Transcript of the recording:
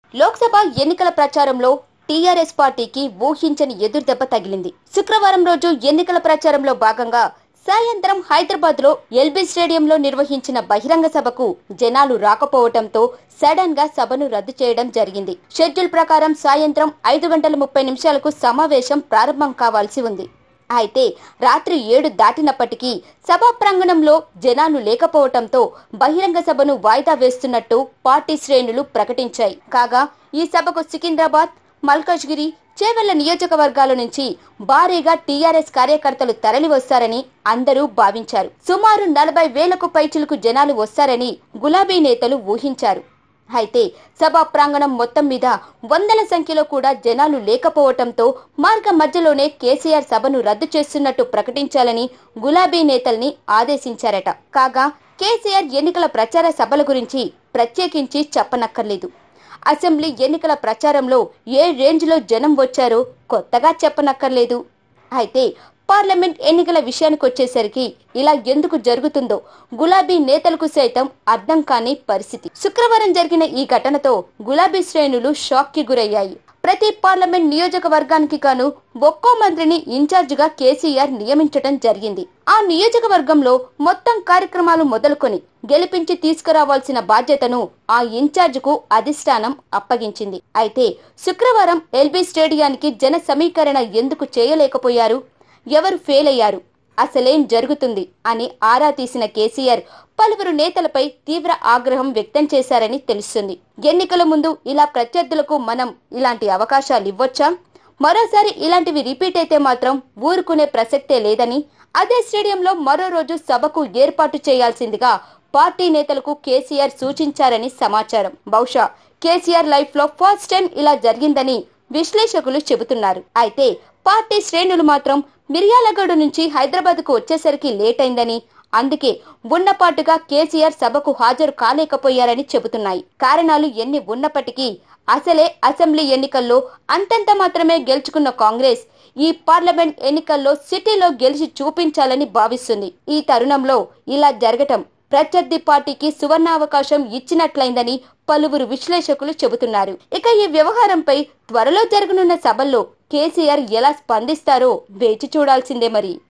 లోక్సభ ఎన్నికల ప్రచారంలో టీఆర్ఎస్ పార్టీకి ఊహించని ఎదురుదెబ్బ తగిలింది శుక్రవారం రోజు ఎన్నికల ప్రచారంలో భాగంగా సాయంత్రం హైదరాబాద్ లో ఎల్బీ స్టేడియంలో నిర్వహించిన బహిరంగ సభకు జనాలు రాకపోవడంతో సడన్ గా సభను రద్దు చేయడం జరిగింది షెడ్యూల్ ప్రకారం సాయంత్రం ఐదు గంటల ముప్పై నిమిషాలకు సమావేశం ప్రారంభం కావాల్సి ఉంది అయితే రాత్రి ఏడు దాటినప్పటికీ సభా ప్రాంగణంలో జనాలు లేకపోవడంతో బహిరంగ సభను వాయిదా వేస్తున్నట్టు పార్టీ శ్రేణులు ప్రకటించాయి కాగా ఈ సభకు సికింద్రాబాద్ మల్కాజ్గిరి చేవెళ్ల నియోజకవర్గాల నుంచి భారీగా టీఆర్ఎస్ కార్యకర్తలు తరలి వస్తారని అందరూ భావించారు సుమారు నలభై వేలకు పైచిలకు జనాలు వస్తారని గులాబీ నేతలు ఊహించారు అయితే సభా ప్రాంగణం మొత్తం మీద వందల సంఖ్యలో కూడా జనాలు లేకపోవటంతో మార్గ మధ్యలోనే కేసీఆర్ సభను రద్దు చేస్తున్నట్టు ప్రకటించాలని గులాబీ నేతల్ని ఆదేశించారట కాగా కేసీఆర్ ఎన్నికల ప్రచార సభల గురించి ప్రత్యేకించి చెప్పనక్కర్లేదు అసెంబ్లీ ఎన్నికల ప్రచారంలో ఏ రేంజ్లో జనం వచ్చారో కొత్తగా చెప్పనక్కర్లేదు అయితే పార్లమెంట్ ఎన్నికల విషయానికి వచ్చేసరికి ఇలా ఎందుకు జరుగుతుందో గులాబీ నేతలకు సైతం అర్థం కాని పరిస్థితి శుక్రవారం జరిగిన ఈ ఘటనతో గులాబీ శ్రేణులు షాక్ కి గురయ్యాయి ప్రతి పార్లమెంట్ నియోజకవర్గానికి గాను ఒక్కో మంత్రిని ఇన్ఛార్జిగా కేసీఆర్ నియమించడం జరిగింది ఆ నియోజకవర్గంలో మొత్తం కార్యక్రమాలు మొదలుకొని గెలిపించి తీసుకురావాల్సిన బాధ్యతను ఆ ఇన్ఛార్జికు అధిష్టానం అప్పగించింది అయితే శుక్రవారం ఎల్బీ స్టేడియానికి జన సమీకరణ ఎందుకు చేయలేకపోయారు ఎవరు ఫెయిల్ అయ్యారు అసలేం జరుగుతుంది అని ఆరా తీసిన కేసీఆర్ పలువురు నేతలపై తీవ్ర ఆగ్రహం వ్యక్తం చేశారని తెలుస్తుంది ఎన్నికల ముందు ఇలా ప్రత్యర్థులకు మనం ఇలాంటి అవకాశాలు ఇవ్వొచ్చా మరోసారి ఇలాంటివి రిపీట్ అయితే మాత్రం ఊరుకునే ప్రసక్తే లేదని అదే స్టేడియంలో మరో రోజు సభకు ఏర్పాటు చేయాల్సిందిగా పార్టీ నేతలకు కేసీఆర్ సూచించారని సమాచారం బహుశా కేసీఆర్ లైఫ్ లో ఫస్ట్ టైం ఇలా జరిగిందని విశ్లేషకులు చెబుతున్నారు అయితే పార్టీ శ్రేణులు మాత్రం మిర్యాలగూడ నుంచి హైదరాబాద్ కు వచ్చేసరికి లేట్ అయిందని అందుకే ఉన్నపాటుగా కేసీఆర్ సభకు హాజరు కాలేకపోయారని చెబుతున్నాయి కారణాలు ఎన్ని ఉన్నప్పటికీ అసలే అసెంబ్లీ ఎన్నికల్లో అంతంత మాత్రమే గెలుచుకున్న కాంగ్రెస్ ఈ పార్లమెంట్ ఎన్నికల్లో సిటీలో గెలిచి చూపించాలని భావిస్తుంది ఈ తరుణంలో ఇలా జరగటం ప్రత్యర్థి పార్టీకి సువర్ణావకాశం ఇచ్చినట్లయిందని పలువురు విశ్లేషకులు చెబుతున్నారు ఇక ఈ వ్యవహారంపై త్వరలో జరగనున్న సభల్లో కేసీఆర్ ఎలా స్పందిస్తారో వేచి చూడాల్సిందే మరి